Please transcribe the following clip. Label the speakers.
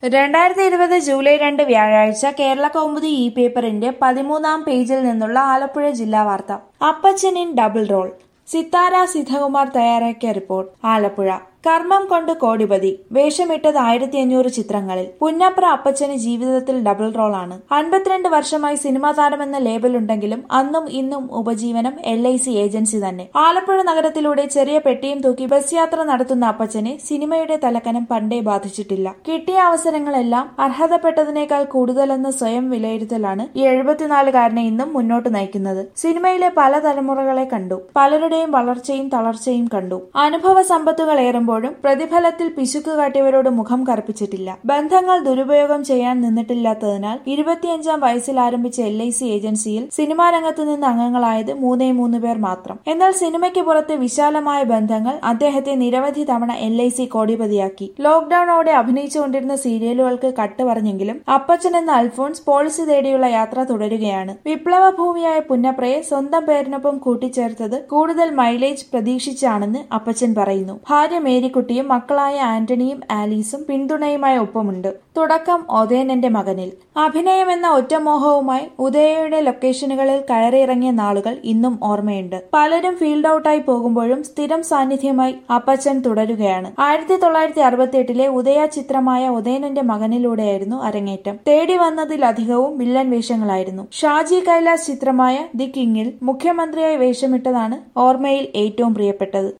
Speaker 1: രണ്ടായിരത്തി ഇരുപത് ജൂലൈ രണ്ട് വ്യാഴാഴ്ച കേരള കൗമുദി ഇ പേപ്പറിന്റെ പതിമൂന്നാം പേജിൽ നിന്നുള്ള ആലപ്പുഴ ജില്ലാ വാർത്ത Appachan in double role Sithara Siddhakumar തയ്യാറാക്കിയ റിപ്പോർട്ട് ആലപ്പുഴ കർമ്മം കൊണ്ട് കോടിപതി വേഷമിട്ടത് ആയിരത്തി അഞ്ഞൂറ് ചിത്രങ്ങളിൽ പുന്നപ്ര അപ്പച്ചന് ജീവിതത്തിൽ ഡബിൾ റോളാണ് അൻപത്തിരണ്ട് വർഷമായി സിനിമാ താരമെന്ന ലേബലുണ്ടെങ്കിലും അന്നും ഇന്നും ഉപജീവനം എൽ ഐ സി ഏജൻസി തന്നെ ആലപ്പുഴ നഗരത്തിലൂടെ ചെറിയ പെട്ടിയും തൂക്കി ബസ് യാത്ര നടത്തുന്ന അപ്പച്ചനെ സിനിമയുടെ തലക്കനം പണ്ടേ ബാധിച്ചിട്ടില്ല കിട്ടിയ അവസരങ്ങളെല്ലാം അർഹതപ്പെട്ടതിനേക്കാൾ കൂടുതലെന്ന സ്വയം വിലയിരുത്തലാണ് ഈ എഴുപത്തിനാലുകാരനെ ഇന്നും മുന്നോട്ട് നയിക്കുന്നത് സിനിമയിലെ പല തലമുറകളെ കണ്ടു പലരുടെയും വളർച്ചയും തളർച്ചയും കണ്ടു അനുഭവ സമ്പത്തുകൾ ഏറുമ്പോഴും പ്രതിഫലത്തിൽ പിശുക്ക് കാട്ടിയവരോട് മുഖം കറുപ്പിച്ചിട്ടില്ല ബന്ധങ്ങൾ ദുരുപയോഗം ചെയ്യാൻ നിന്നിട്ടില്ലാത്തതിനാൽ ഇരുപത്തിയഞ്ചാം വയസ്സിൽ ആരംഭിച്ച എൽ ഐ സി ഏജൻസിയിൽ സിനിമാ രംഗത്ത് നിന്ന് അംഗങ്ങളായത് മൂന്നേ മൂന്ന് പേർ മാത്രം എന്നാൽ സിനിമയ്ക്ക് പുറത്ത് വിശാലമായ ബന്ധങ്ങൾ അദ്ദേഹത്തെ നിരവധി തവണ എൽ ഐ സി കോടിപതിയാക്കി ലോക്ഡൌണോടെ അഭിനയിച്ചുകൊണ്ടിരുന്ന സീരിയലുകൾക്ക് കട്ട് പറഞ്ഞെങ്കിലും അപ്പച്ചൻ എന്ന അൽഫോൺസ് പോളിസി തേടിയുള്ള യാത്ര തുടരുകയാണ് വിപ്ലവ ഭൂമിയായ പുന്നപ്രയെ സ്വന്തം പേരിനൊപ്പം കൂട്ടിച്ചേർത്തത് കൂടുതൽ മൈലേജ് പ്രതീക്ഷിച്ചാണെന്ന് അപ്പച്ചൻ പറയുന്നു ഭാര്യ മേരിക്കുട്ടിയും മക്കളായ ആന്റണിയും ആലീസും പിന്തുണയുമായി ഒപ്പമുണ്ട് തുടക്കം ഒതേനന്റെ മകനിൽ അഭിനയം എന്ന ഒറ്റമോഹവുമായി ഉദയയുടെ ലൊക്കേഷനുകളിൽ കയറിയിറങ്ങിയ നാളുകൾ ഇന്നും ഓർമ്മയുണ്ട് പലരും ഫീൽഡ് ഔട്ടായി പോകുമ്പോഴും സ്ഥിരം സാന്നിധ്യമായി അപ്പച്ചൻ തുടരുകയാണ് ആയിരത്തി തൊള്ളായിരത്തി അറുപത്തി എട്ടിലെ ഉദയ ചിത്രമായ ഉദയനന്റെ മകനിലൂടെയായിരുന്നു അരങ്ങേറ്റം തേടി വന്നതിലധികവും വില്ലൻ വേഷങ്ങളായിരുന്നു ഷാജി കൈലാസ് ചിത്രമായ ദി കിങ്ങിൽ മുഖ്യമന്ത്രിയായി വേഷമിട്ടതാണ് ഓർമ്മയിൽ ഏറ്റവും പ്രിയപ്പെട്ടത്